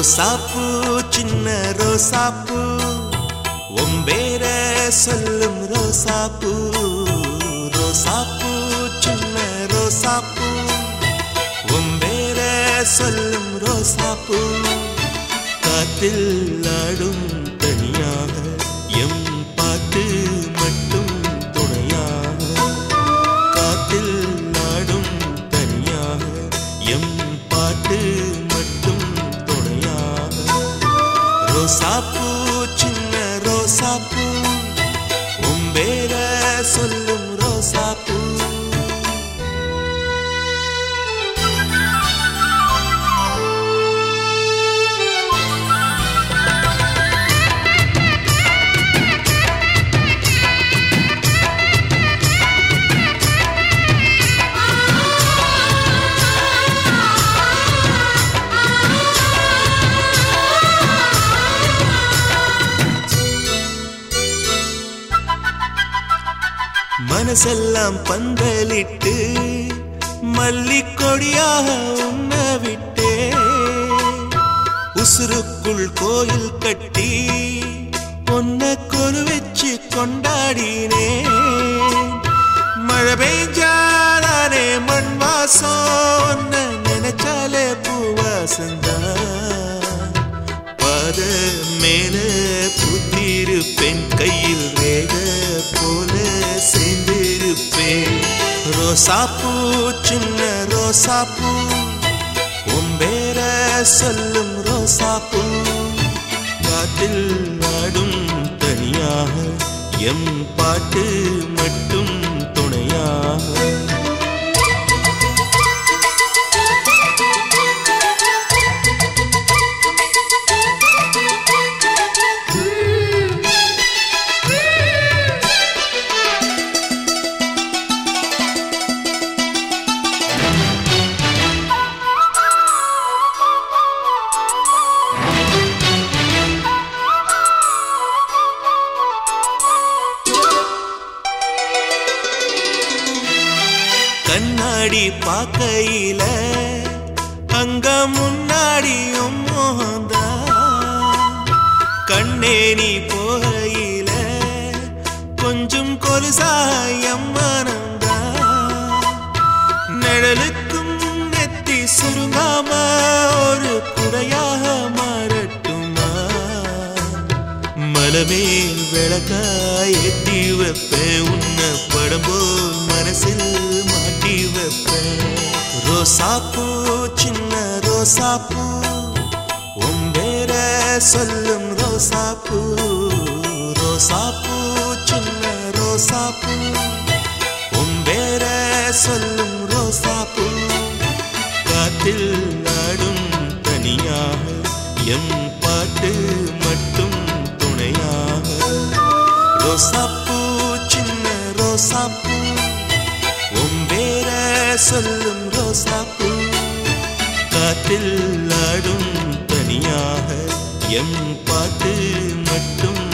ரோசாப்பூ சின்ன ரோசாப்பூ ஒம்பேர சொல்லும் ரோசாப்பூ ரோசாப்பூ சின்ன ரோசாப்பூ ஒம்பேர சொல்லும் ரோசாப்பூ காற்றில் ஆடும் தனியாக எம் பாட்டு மட்டும் துணையாக காற்றில் ஆடும் தனியாக எம் பாட்டு மட்டும் துணையாக ரோசாப்பூ சின்ன ரோசாப்பூ உம்பேர சொல்லும் ரோசாப்பூ மனசெல்லாம் பந்தலிட்டு மல்லிக்கொடியாக உண்ண விட்டே உசுருக்குள் கோயில் கட்டி பொன்ன கொலு வச்சு கொண்டாடினே மழை பெய்ஞ்சாலே மண் வாசம் உன்னை நினைச்சாலே பூவாசந்தான் பாத மேல புத்திருப்பேன் கையில் ரேக போல சேர்ந்திருப்பேன் ரோசாப்பூ சின்ன ரோசாப்பூ உம்பேர சொல்லும் ரோசாப்பூ காட்டில் நாடும் தனியாக எம் பாட்டு மட்டும் துணையாக கண்ணாடி பார்க்கையில அங்க முன்னாடியும் மோகந்தா கண்ணே நீ போகையில கொஞ்சம் கொலுசாயம் மனந்தா நிழலுக்கும் நெத்தி சுருங்காம ஒரு குடையாக மாறட்டுமா மலமேல் விளக்காய் ஏற்றி வைப்பேன் உன்னை படம் போல் மனசில் மாட்டி வைப்பேன் ரோசாப்பூ சின்ன ரோசாப்பூ உம்பேர சொல்லும் ரோசாப்பூ ரோசாப்பூ சின்ன ரோசாப்பூ உம்பேர சொல்லும் ரோசாப்பூ காற்றில் நாடும் தனியாக எம் பாட்டு மட்டும் துணையாக ரோசாப்பூ சின்ன ரோசாப்பூ உம்பேர சொல்லும் ரோசாப்பூ காற்றில் ஆடும் தனியாக எம் பாட்டு மட்டும்